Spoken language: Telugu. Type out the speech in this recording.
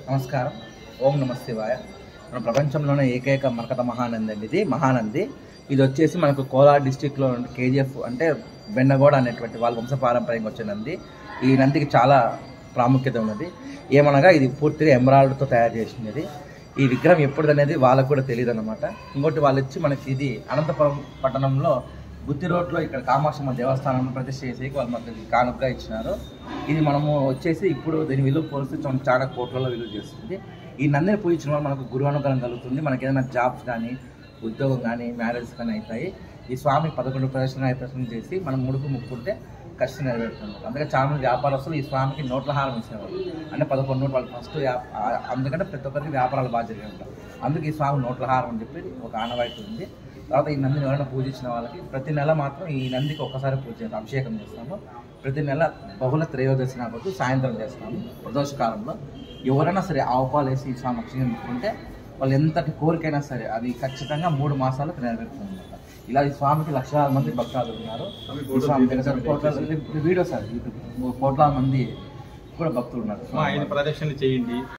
నమస్కారం ఓం నమ శివాయ మన ప్రపంచంలోనే ఏకైక మరకత మహానంది అండి ఇది మహానంది ఇది వచ్చేసి మనకు కోలార్ డిస్టిక్లో కేజీఎఫ్ అంటే వెన్నగోడ అనేటువంటి వాళ్ళ వంశపారంపర్యంగా వచ్చే నంది ఈ నందికి చాలా ప్రాముఖ్యత ఉన్నది ఏమనగా ఇది పూర్తిగా ఎమరాల్డ్తో తయారు చేసినది ఈ విగ్రహం ఎప్పుడు అనేది వాళ్ళకు కూడా తెలియదు అనమాట ఇంకోటి వాళ్ళు వచ్చి మనకి ఇది అనంతపురం పట్టణంలో బుద్ధి రోడ్లో ఇక్కడ కామాక్షమ్మ దేవస్థానం ప్రతిష్ఠ చేసి వాళ్ళు మాకు ఇది కానుకగా ఇచ్చినారు ఇది మనము వచ్చేసి ఇప్పుడు దీని విలువ పోలిస్తే మనం చాలా కోట్లలో విలువ చేస్తుంది ఈ నందిని పూజించిన వల్ల మనకు గురువు అనుగ్రహం కలుగుతుంది మనకి ఏదైనా జాబ్స్ కానీ ఉద్యోగం కానీ మ్యారేజ్ కానీ అవుతాయి ఈ స్వామి పదకొండు ప్రదర్శన ప్రదర్శన చేసి మనం ముడుపు ముక్కుంటే కష్టం నెరవేరుతుంది అందుకే చాలా మంది వ్యాపారస్తులు ఈ స్వామికి నోట్ల హారం ఇచ్చేవారు అంటే పదకొండు నోట్లు వాళ్ళు ఫస్ట్ అందుకంటే ప్రతి ఒక్కరికి వ్యాపారాలు బాగా జరిగి ఉంటాయి అందుకే ఈ స్వామి నోట్ల హారం అని చెప్పి ఒక ఆనవాయితీ ఉంది తర్వాత ఈ నందిని ఎవరైనా పూజించిన వాళ్ళకి ప్రతి నెల మాత్రం ఈ నందికి ఒక్కసారి పూజ చేస్తాం అభిషేకం చేస్తాము ప్రతి నెల బహుళ త్రయోదశి నాకొద్దు సాయంత్రం చేస్తాము ప్రదోష కాలంలో ఎవరైనా సరే ఆవుపాలు వేసి ఈ స్వామి అభిషేకం పెట్టుకుంటే వాళ్ళు ఎంతటి కోరికైనా సరే అది ఖచ్చితంగా మూడు మాసాలకు నెరవేరుతుంది అనమాట ఇలా ఈ స్వామికి లక్షలాది మంది భక్తాలు ఉన్నారు ఈ స్వామి దగ్గర సార్ కోట్లాది ఇది వీడియో సార్ యూట్యూబ్ కోట్లాది మంది కూడా భక్తులు ఉన్నారు మా ఐదు ప్రదక్షిణలు చేయండి